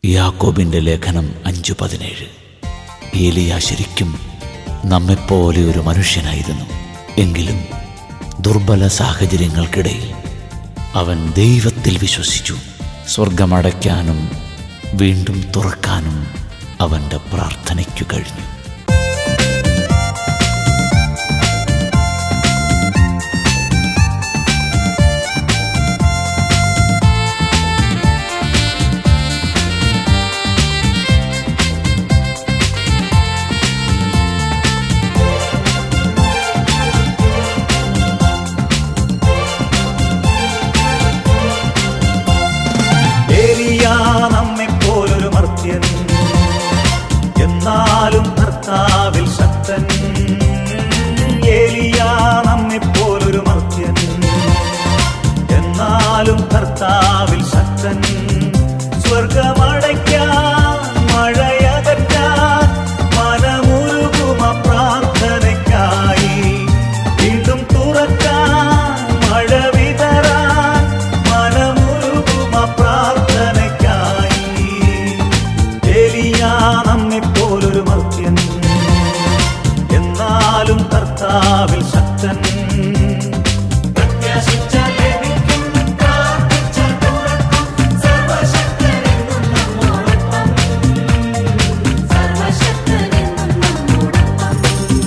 യാക്കോബിന്റെ ലേഖനം അഞ്ചു പതിനേഴ് ഏലിയ ശരിക്കും നമ്മെപ്പോലെ ഒരു മനുഷ്യനായിരുന്നു എങ്കിലും ദുർബല സാഹചര്യങ്ങൾക്കിടയിൽ അവൻ ദൈവത്തിൽ വിശ്വസിച്ചു സ്വർഗമടയ്ക്കാനും വീണ്ടും തുറക്കാനും അവൻ്റെ പ്രാർത്ഥനയ്ക്കു കഴിഞ്ഞു ഏലിയ നമ്മെപ്പോലൊരു മർത്യൻ എന്നാലും കർത്താവിൽ ശക്തൻ ഏലിയ നമ്മെപ്പോലൊരു മർത്യൻ എന്നാലും കർത്താവിൽ ശക്തൻ സ്വർഗമടയ്ക്കാൻ മഴയകറ്റാൻ മനമുരുകുമ പ്രാർത്ഥനയ്ക്കായി വീണ്ടും തുറക്കാൻ മഴ വിതറാൻ മനമുരുകുമ പ്രാർത്ഥനയ്ക്കായി ഏലിയ നമ്മെപ്പോലൊരു മർത്യൻ എന്നാലും കർത്താവിൽ ശക്തൻ പ്രത്യാശിച്ച ലഭിക്കും, പ്രാർത്ഥിച്ച തുറക്കും, സർവ്വശക്തനെന്നും നമ്മോടൊപ്പം. സർവശക്തനെന്നും നമ്മോടൊപ്പം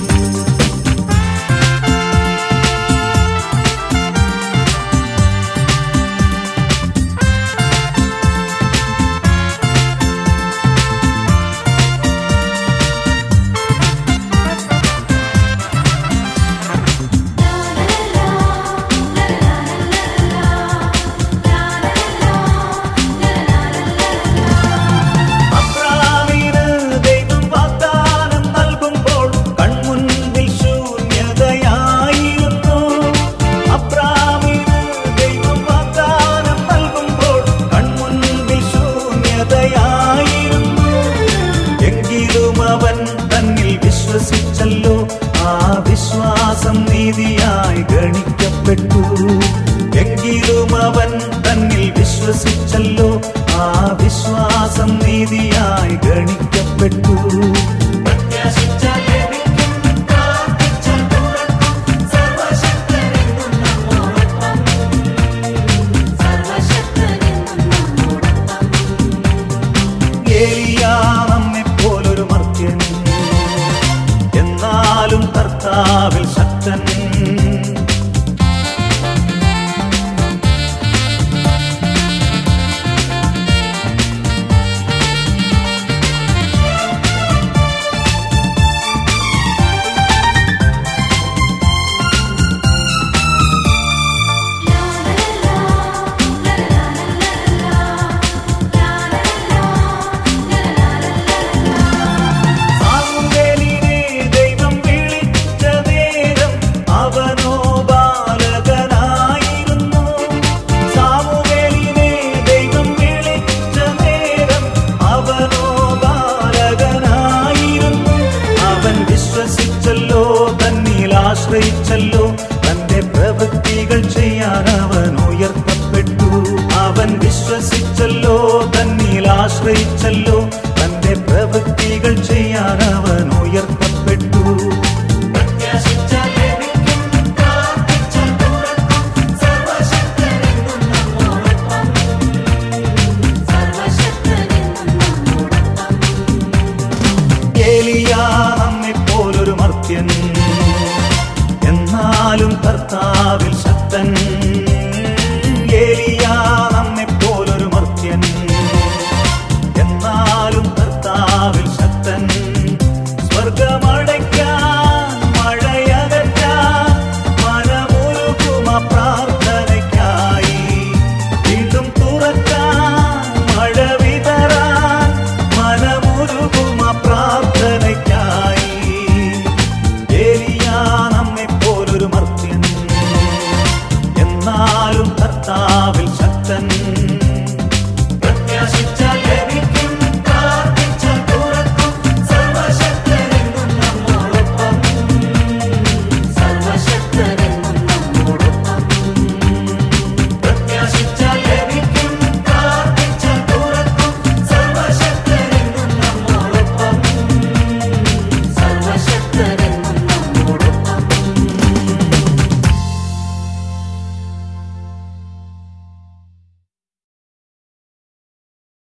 അബ്രാമിന് ദൈവം വാഗ്ദാനം നൽകുമ്പോൾ കൺമുൻപിൽ ശൂന്യതയായിരുന്നു അബ്രാമിന് ദൈവം വാഗ്ദാനം നൽകുമ്പോൾ കൺമുൻപിൽ ശൂന്യതയായിരുന്നു എങ്കിലും അവൻ തന്നിൽ വിശ്വസിച്ചല്ലോ ആ വിശ്വാസം നീതിയായി ഗണിക്കപ്പെട്ടു എങ്കിലും അവൻ തന്നിൽ വിശ്വസിച്ചല്ലോ ആ വിശ്വാസം നീതിയായി ഗണിക്കപ്പെട്ടു പ്രത്യാശിച്ച ലഭിക്കും, പ്രാർത്ഥിച്ച തുറക്കും, സർവ്വശക്തനെന്നും നമ്മോടൊപ്പം. സർവശക്തനെന്നും നമ്മോടൊപ്പം ഏലിയ നമ്മെപ്പോലൊരു മർത്യൻ എന്നാലും കർത്താവിൽ ശക്തൻ സാമുവേലിനെ ദൈവം വിളിച്ച നേരം അവനോ ബാലകനായിരുന്നു സാമുവേലിനെ ദൈവം വിളിച്ച നേരം അവനോ ബാലകനായിരുന്നു അവൻ വിശ്വസിച്ചല്ലോ തന്നിൽ ആശ്രയിച്ചല്ലോ തന്റെ പ്രവൃത്തികൾ ചെയ്യാൻ അവൻ ഉയർത്തപ്പെട്ടു അവൻ വിശ്വസിച്ചല്ലോ തന്നിൽ ആശ്രയിച്ചല്ലോ തന്റെ പ്രവൃത്തികൾ ചെയ്യാൻ അവൻ ഉയർത്തപ്പെട്ടു പ്രത്യാശിച്ച ലഭിക്കും, പ്രാർത്ഥിച്ച തുറക്കും, സർവ്വശക്തനെന്നും നമ്മോടൊപ്പം. സർവശക്തനെന്നും നമ്മോടൊപ്പം ഏലിയ നമ്മെപ്പോലൊരു മർത്യൻ എന്നാലും കർത്താവിൽ ശക്തൻ